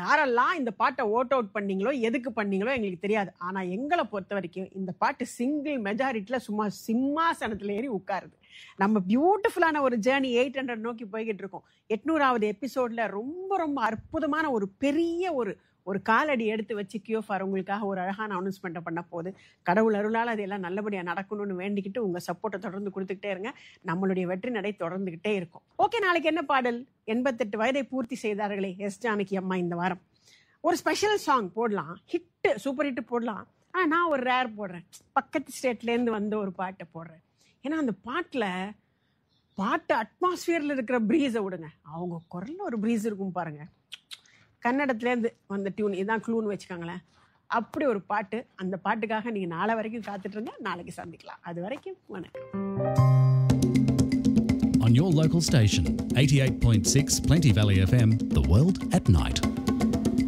யாரெல்லாம் இந்த பாட்டை ஓட் அவுட் பண்ணீங்களோ எதுக்கு பண்ணீங்களோ எங்களுக்கு தெரியாது ஆனா எங்களை பொறுத்த வரைக்கும் இந்த பாட்டு சிங்கிள் மெஜாரிட்டில சும்மா சிம்மாசனத்துல ஏறி உட்காருது நம்ம பியூட்டிஃபுல்லான ஒரு ஜேர்னி எயிட் ஹண்ட்ரட் நோக்கி போய்கிட்டு இருக்கோம் எட்நூறாவது எபிசோட்ல ரொம்ப ரொம்ப அற்புதமான ஒரு பெரிய ஒரு ஒரு காலடி எடுத்து வச்சு கியோஃபார் உங்களுக்காக ஒரு அழகான அனௌன்ஸ்மெண்ட்டை பண்ண போகுது கடவுள் அருளால் அது எல்லாம் நல்லபடியாக நடக்கணும்னு வேண்டிக்கிட்டு உங்கள் சப்போர்ட்டை தொடர்ந்து கொடுத்துக்கிட்டே இருங்க நம்மளுடைய வெற்றி நடை தொடர்ந்துக்கிட்டே இருக்கும் ஓகே நாளைக்கு என்ன பாடல் எண்பத்தெட்டு வயதை பூர்த்தி செய்தார்களே எஸ் ஜானகி அம்மா இந்த வாரம் ஒரு ஸ்பெஷல் சாங் போடலாம் ஹிட்டு சூப்பர் ஹிட் போடலாம் ஆனால் நான் ஒரு ரேர் போடுறேன் பக்கத்து ஸ்டேட்லேருந்து வந்த ஒரு பாட்டை போடுறேன் ஏன்னா அந்த பாட்டில் பாட்டு அட்மாஸ்பியரில் இருக்கிற ப்ரீஸை விடுங்க அவங்க குரல்ல ஒரு ப்ரீஸ் இருக்கும் பாருங்க கன்னடத்துலேருந்து வந்த டியூன் இதான் க்ளூன்னு வச்சுக்கோங்களேன் அப்படி ஒரு பாட்டு அந்த பாட்டுக்காக நீங்கள் நாளை வரைக்கும் காத்துட்டு இருங்க நாளைக்கு சந்திக்கலாம் அது வரைக்கும் வணக்கம் On your local station, 88.6 Plenty Valley FM, the world at night.